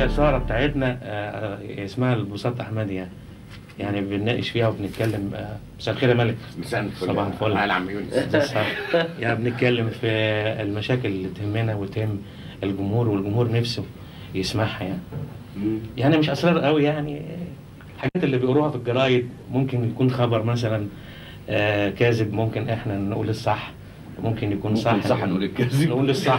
هي السهرة بتاعتنا آه، آه، اسمها البساط أحمدي يعني يعني بنناقش فيها وبنتكلم آه، مساء الخير يا ملك مساء الفل صباح الفل. على عم يونس يعني بنتكلم في المشاكل اللي تهمنا وتهم الجمهور والجمهور نفسه يسمعها يعني يعني مش اسرار قوي يعني الحاجات اللي بيقروها في الجرايد ممكن يكون خبر مثلا آه كاذب ممكن احنا نقول الصح ممكن يكون صح ممكن صح نقول الكذب. نقول الصح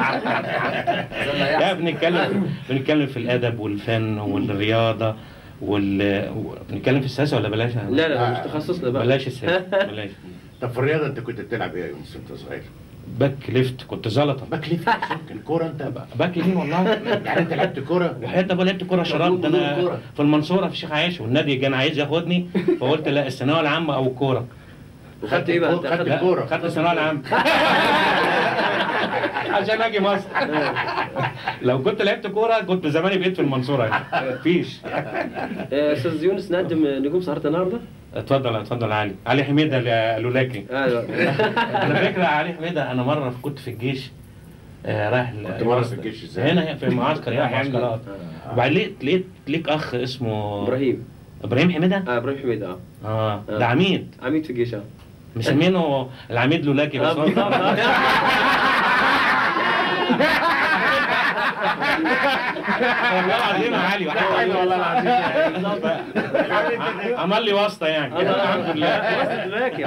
لا بنتكلم بنتكلم في الادب والفن والرياضه وال بنتكلم في السياسه ولا بلاش لا لا مش تخصصنا بقى بلاش السياسه بلاش طب في الرياضه انت كنت بتلعب ايه يا يونس وانت صغير؟ باك ليفت كنت زلطه باك ليفت كان كوره انت بقى باك يمين والله يعني انت لعبت كوره وحياة ابو لعبت كوره شراب ده انا في المنصوره في الشيخ عايش والنادي كان عايز ياخدني فقلت لا الثانويه العامه او الكوره وخدت ايه بقى؟ انت خدت خدت الكوره خدت الثانويه العامه عشان اجي مصر لو كنت لعبت كوره كنت زماني بقيت في المنصوره يعني مفيش آه، استاذ يونس نقدم نجوم سهرة النهارده؟ اتفضل اتفضل علي علي حميده اللولاكي ايوه على فكره علي حميده انا مره كنت في الجيش آه، رايح ال- كنت مرة في الجيش ازاي؟ هنا في المعسكر يعني معسكرات وبعدين لقيت لقيت ليك اخ اسمه ابراهيم ابراهيم حميده اه ابراهيم حميد اه اه ده عميد عميد في الجيش اه مسمينه العميد لولاكي بس آه، هو بالظبط. والله العظيم يا علي حلو والله العظيم عمل لي واسطه يعني الحمد لله وصلت دلوقتي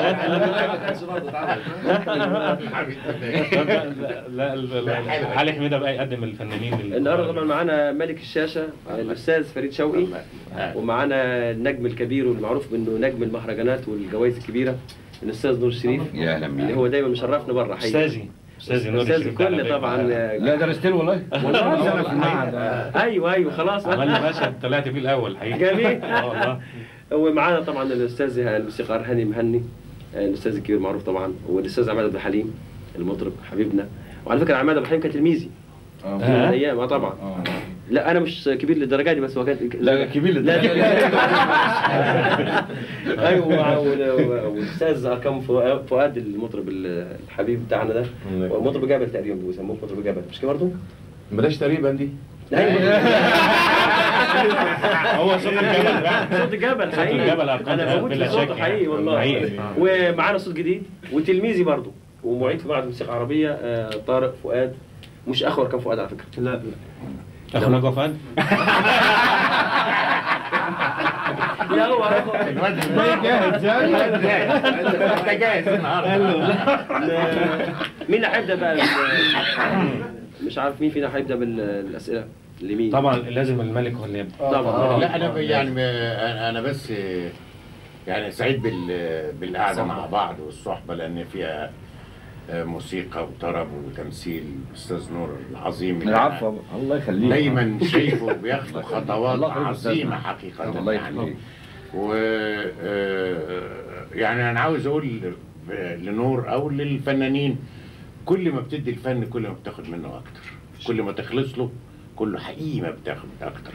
لا لا لا علي حميده بقى يقدم الفنانين اللي- النهارده طبعا معانا ملك الشاشه الاستاذ فريد شوقي ومعانا النجم الكبير والمعروف بانه نجم المهرجانات والجوائز الكبيره الاستاذ نور الشريف يا اهلا اللي بيك هو دايما مشرفنا بره حقيقي استاذي استاذي نور استاذ الشريف على الكل فكرة. طبعا لا درست له والله والله أنا في المعهد. ايوه ايوه خلاص عملنا مشهد طلعت فيه الاول حقيقي جميل. اه والله ومعانا طبعا الاستاذ الموسيقار هاني مهني الاستاذ الكبير معروف طبعا والاستاذ عماد عبد الحليم المطرب حبيبنا وعلى فكره عماد عبد الحليم كان تلميذي في يوم من آه. الايام اه طبعا آه. لا انا مش كبير للدرجه دي بس هو كان لا كبير لا للدرجة ايوه وع- وال- والاستاذ اركان فؤاد فؤاد المطرب الحبيب بتاعنا ده مطرب جبل تقريبا بيسموه مطرب جبل مش كده برضه؟ بلاش تقريبا دي ايوه هو صوت الجبل بقى صوت جبل حقيقي الجبل أرقام انا بموت بلا في صوته شك حقيقي يعني. والله حقيقي. ومعانا صوت جديد وتلميذي برضه ومعيد في معهد الموسيقى العربيه آه، طارق فؤاد مش اخو اركان فؤاد على فكره لا اخو نجوى فؤاد لا هو أخو. جاهز انت جاهز النهارده مين اللي هيبدا بقى بال- مش عارف مين فينا هيبدا بالاسئله لمين طبعا لازم الملك هو اللي يبدا طبعا لا انا يعني انا أنا بس يعني سعيد بال بالقعده مع بعض والصحبه لان فيها موسيقى وطرب وتمثيل الاستاذ نور العظيم اللي العفو الله يخليك دايما شايفه بياخد خطوات الله يخليك عظيمه أستاذنا. حقيقه الله يعني يخليك. و آه، يعني انا عاوز اقول لنور او للفنانين كل ما بتدي الفن كل ما بتاخد منه اكتر كل ما تخلص له كله حقيقي ما بتاخد اكتر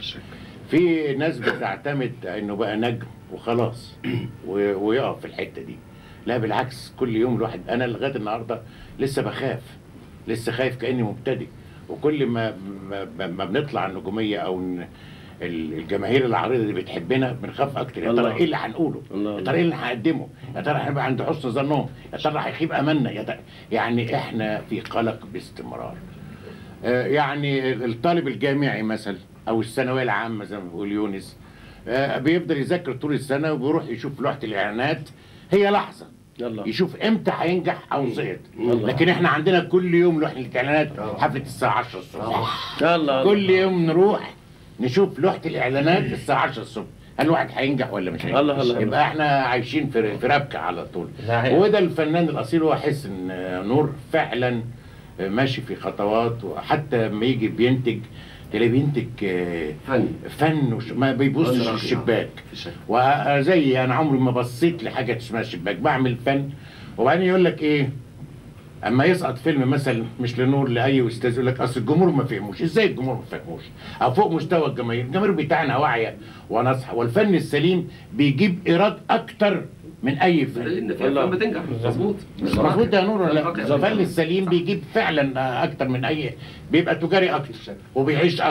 في ناس بتعتمد انه بقى نجم وخلاص و- ويقف في الحته دي لا بالعكس كل يوم الواحد انا لغايه النهارده لسه بخاف لسه خايف كاني مبتدئ وكل ما ما, ما بنطلع النجوميه او ن- ال- الجماهير العريضه اللي بتحبنا بنخاف اكتر يا الله. ترى ايه اللي هنقوله الله. يا ترى ايه اللي هنقدمه يا ترى هنبقى عند حسن ظنهم يا ترى هيخيب املنا يا ترى يعني احنا في قلق باستمرار آه، يعني الطالب الجامعي مثلا او الثانويه العامه زي ما بيقول يونس آه، بيفضل يذاكر طول السنه وبيروح يشوف لوحه الاعلانات هي لحظه يلا يشوف امتى هينجح او سقط الله. لكن احنا عندنا كل يوم لوحه الاعلانات حفله الساعه 10 الصبح يلا كل يوم نروح نشوف لوحه الاعلانات الساعه 10 الصبح هل الواحد هينجح ولا مش هينجح الله الله. يبقى احنا عايشين في في ربكه على طول ده حقيقة. وده الفنان الاصيل هو حس ان نور فعلا ماشي في خطوات وحتى لما يجي بينتج تلاقيه بينتج آه، فن. فن وش ما بيبصش فن الشباك الشباك. وزي انا عمري ما بصيت لحاجه اسمها شباك بعمل فن وبعدين يقول لك ايه اما يسقط فيلم مثلا مش لنور لاي استاذ يقول لك اصل الجمهور ما فهموش ازاي الجمهور ما فهموش او فوق مستوى الجماهير الجماهير بتاعنا واعيه وناصحه والفن السليم بيجيب ايراد اكتر من اي فن دليل ان في افلام بتنجح مظبوط مظبوط ده يا نور ولا بالظبط. لا الفن السليم بيجيب فعلا اكتر من اي بيبقى تجاري اكتر وبيعيش اكتر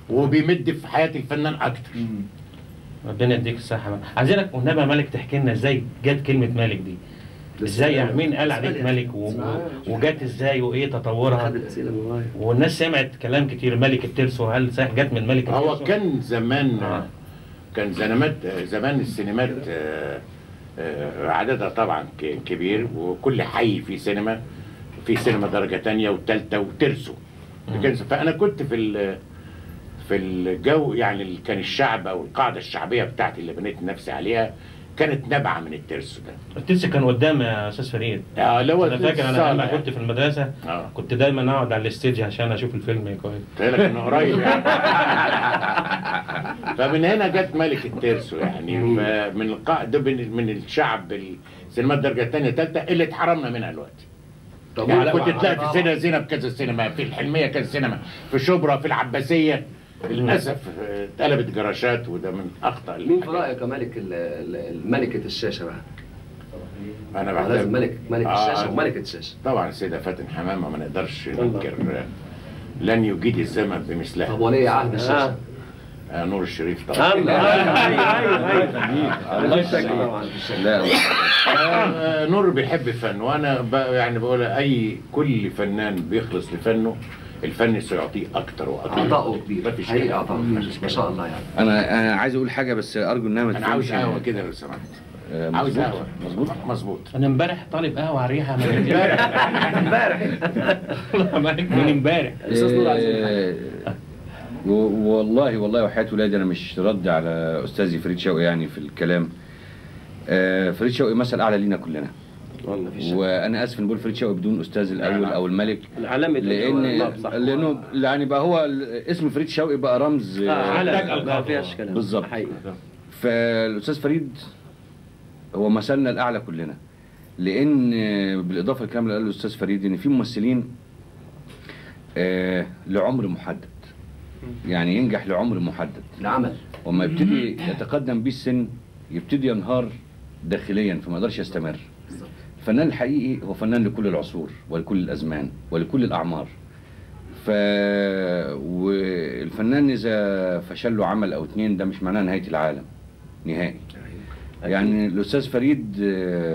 وبيمد في حياه الفنان اكتر ربنا يديك الصحه بقى. عايزينك والنبي يا مالك تحكي لنا ازاي جت كلمه مالك دي ازاي يعني مين قال عليك ملك و... و- وجت ازاي وايه تطورها خد الاسئله من ورايا والناس سمعت كلام كتير ملك الترسو هل صحيح جت من ملك هو الترسو؟ كان زمان آه. كان زنمات زمان السينمات آه، آه، عددها طبعا ك- كبير وكل حي في سينما في سينما درجة تانية وتالتة وترسو كان- فأنا كنت في ال- في الجو يعني ال- كان الشعب أو القاعدة الشعبية بتاعتي اللي بنيت نفسي عليها كانت نابعة من الترسو ده الترسو كان قدام يا استاذ فريد آه، اللي هو انا فاكر انا لما الصالة كنت في المدرسه اه كنت دايما اقعد على الستيج عشان اشوف الفيلم كويس قلت لك انه قريب يعني فمن هنا جت ملك الترسو يعني فمن القاع ده من من الشعب السينما الدرجه الثانيه الثالثه اللي اتحرمنا منها دلوقتي طب يعني ولا- كنت تلاقي في سينما زينب كذا سينما في الحلميه كذا سينما في شبرا في العباسيه للاسف آه، اتقلبت جراشات وده من اخطا مين في الحاجات. رايك يا ملك ال- ال- ملكه الشاشه بقى؟ انا لازم بعتبر ملك ملك آه، الشاشه وملكه الشاشه طبعا السيده فاتن حمامه ما نقدرش ننكر آه، لن يجيد الزمن طب بمثلها ولي عهد الشاشه آه، نور الشريف طبعا الله ايوه ايوه الله الشكل يسلمك طبعا الشكل. لا آه، نور بيحب فن وانا ب- يعني بقول اي كل فنان بيخلص لفنه الفن سيعطيه اكتر واكتر عطاؤه كبير مفيش حقيقي كلام. عطاؤه مفيش كبير ما كلام. شاء الله يعني انا انا عايز اقول حاجه بس ارجو انها ما انا عاوز تفهمش قهوه كده لو سمحت آه، عاوز مظبوط. قهوه مظبوط مظبوط انا امبارح طالب قهوه على الريحه من امبارح والله مالك من امبارح الاستاذ نور عايز يقول حاجة. آه، و- والله والله وحياة ولادي انا مش رد على استاذي فريد شوقي يعني في الكلام آه، فريد شوقي مثل اعلى لينا كلنا والله مفيش شك. وانا اسف ان بقول فريد شوقي بدون استاذ الاول او الملك العلامة لان الله صح. لانه يعني بقى هو ال- اسم فريد شوقي بقى رمز آه، آه، علامة ما فيهاش كلام بالظبط. حقيقي فالاستاذ فريد هو مثلنا الاعلى كلنا لان آه، بالاضافه للكلام اللي قاله الاستاذ فريد ان في ممثلين آه، لعمر محدد يعني ينجح لعمر محدد العمل وما يبتدي يتقدم بيه السن يبتدي ينهار داخليا فما يقدرش يستمر بالظبط. الفنان الحقيقي هو فنان لكل العصور ولكل الازمان ولكل الاعمار ف والفنان اذا فشل له عمل او اتنين ده مش معناه نهايه العالم نهائي يعني الاستاذ فريد آه،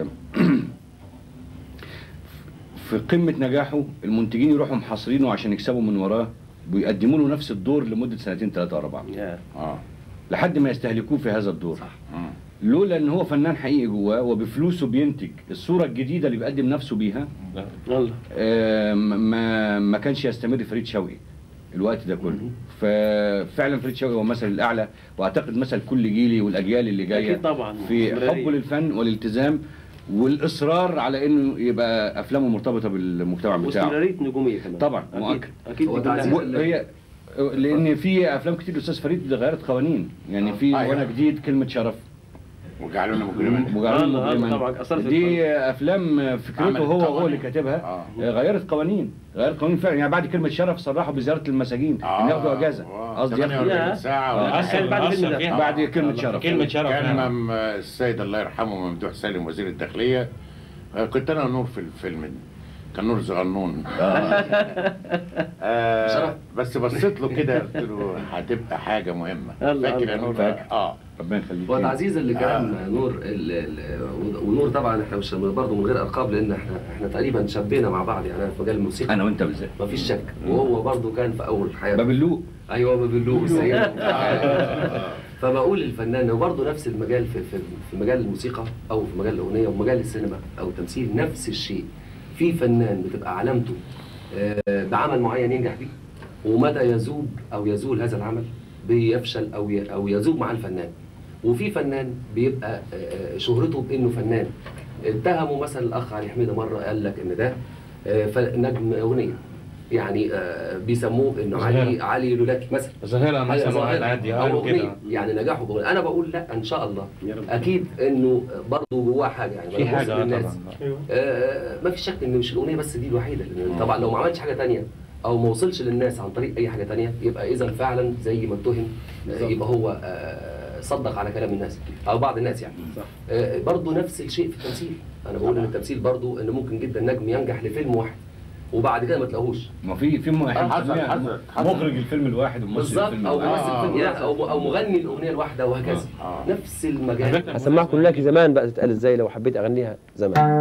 في قمه نجاحه المنتجين يروحوا محاصرينه عشان يكسبوا من وراه ويقدموا له نفس الدور لمده سنتين ثلاثه اربعه يا. اه لحد ما يستهلكوه في هذا الدور صح. مم. لولا ان هو فنان حقيقي جواه وبفلوسه بينتج الصوره الجديده اللي بيقدم نفسه بيها الله آه، ما ما كانش يستمر فريد شوقي الوقت ده كله ففعلا فريد شوقي هو المثل الاعلى واعتقد مثل كل جيلي والاجيال اللي جايه أكيد طبعا. في استمرارية. حبه للفن والالتزام والاصرار على انه يبقى افلامه مرتبطه بالمجتمع بتاعه واستمرارية نجومية كمان طبعا، أكيد مؤكد. أكيد هو دي كلها. تعزيز و- هي لان في افلام كتير الاستاذ فريد غيرت قوانين يعني في أيوة. وانا جديد كلمه شرف وجعلونا مجرمين وجعلون آه، آه، مجرما طبعا أثرت في دي افلام فكرته عملت هو هو قوانين. اللي كاتبها آه. آه، غيرت قوانين غيرت قوانين فعلا يعني بعد كلمه شرف صرحوا بزياره المساجين ان ياخدوا اجازه آه، قصدي 48 ياخدوا يا. ساعه آه. ولا أثر حاجة. بعد الفيلم أثر ده. فيها. بعد كلمة الله. شرف. كلمة شرف كان نعم. مم- السيد الله يرحمه ممدوح سالم وزير الداخليه آه، كنت انا ونور في الفيلم ده كان نور صغنون آه شرف. بس بصيت له كده قلت له هتبقى حاجه مهمه الله، فاكر يا الله، نور فاكر. اه ربنا يخليك وتعزيزا لكلام نور ال- ال- ونور طبعا احنا مش برضه من غير القاب لان احنا احنا تقريبا شبينا مع بعض يعني انا في مجال الموسيقى انا وانت بالذات ما فيش شك وهو برضه كان في اول حياته باب اللوق ايوه ما بنلوق فبقول للفنان هو برضه نفس المجال في في في مجال الموسيقى او في مجال الاغنيه ومجال السينما او التمثيل نفس الشيء في فنان بتبقى علامته آه، بعمل معين ينجح بيه ومتى يذوب او يزول هذا العمل بيفشل او ي- او يذوب مع الفنان وفي فنان بيبقى آه، شهرته بانه فنان اتهموا مثلا الاخ علي حميده مره قال لك ان ده آه، ف- نجم اغنيه يعني آه، بيسموه انه علي ظاهرة. علي لولاكي مثلا ظاهرة هي مثلا ظاهرة واحد عادي أو قالوا أغنية. كده يعني نجاحه بأغنية. انا بقول لا ان شاء الله يا رب. اكيد انه برضه جواه حاجه يعني في لما حاجة ببص آه للناس، طبعا آه ما فيش شك ان مش الاغنيه بس دي الوحيده لان طبعا لو ما عملتش حاجه تانية او ما وصلش للناس عن طريق اي حاجه تانية يبقى اذا فعلا زي ما اتهم آه، يبقى هو آه صدق على كلام الناس او بعض الناس يعني صح. آه برضه نفس الشيء في التمثيل انا بقول ان التمثيل برضه ان ممكن جدا نجم ينجح لفيلم واحد وبعد كده ما تلاقوهوش ما في في م- احنا حصل- بنسميها حصل- حصل. مخرج الفيلم الواحد وممثل بالظبط الفيلم او الواحد ممثل آه. فيلم واحد او او مغني الاغنيه الواحده وهكذا آه. نفس المجال هسمعكم لك زمان بقى تتقال ازاي لو حبيت اغنيها زمان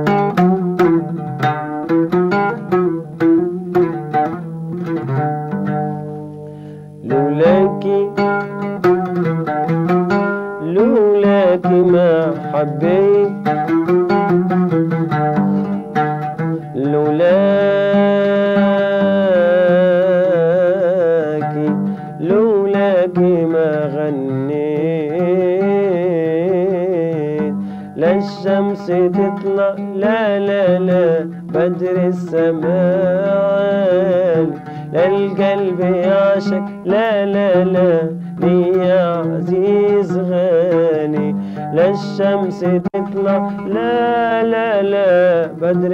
لولاكي لولاكي ما حبيت لولاكي لولاكي ما غنيت لا الشمس تطلع لا لا لا بدر السماء لا القلب يعشق لا لا لا لي يا عزيز غالي لا الشمس تطلع لا لا لا بدر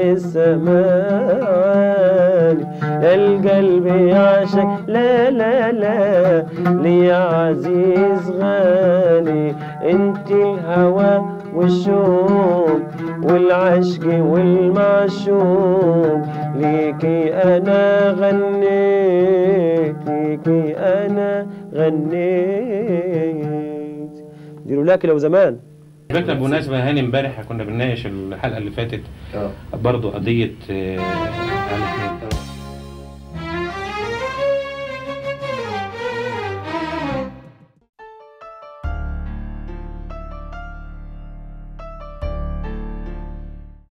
السماء لا القلب يعشق لا لا لا لي يا عزيز غالي انت الهوى والشوق والعشق والمعشوق ليكي انا غنيت ليكي انا غنيت ديروا لك لو زمان فكرة بمناسبة هاني امبارح كنا بنناقش الحلقة اللي فاتت اه برضو قضية آه، على-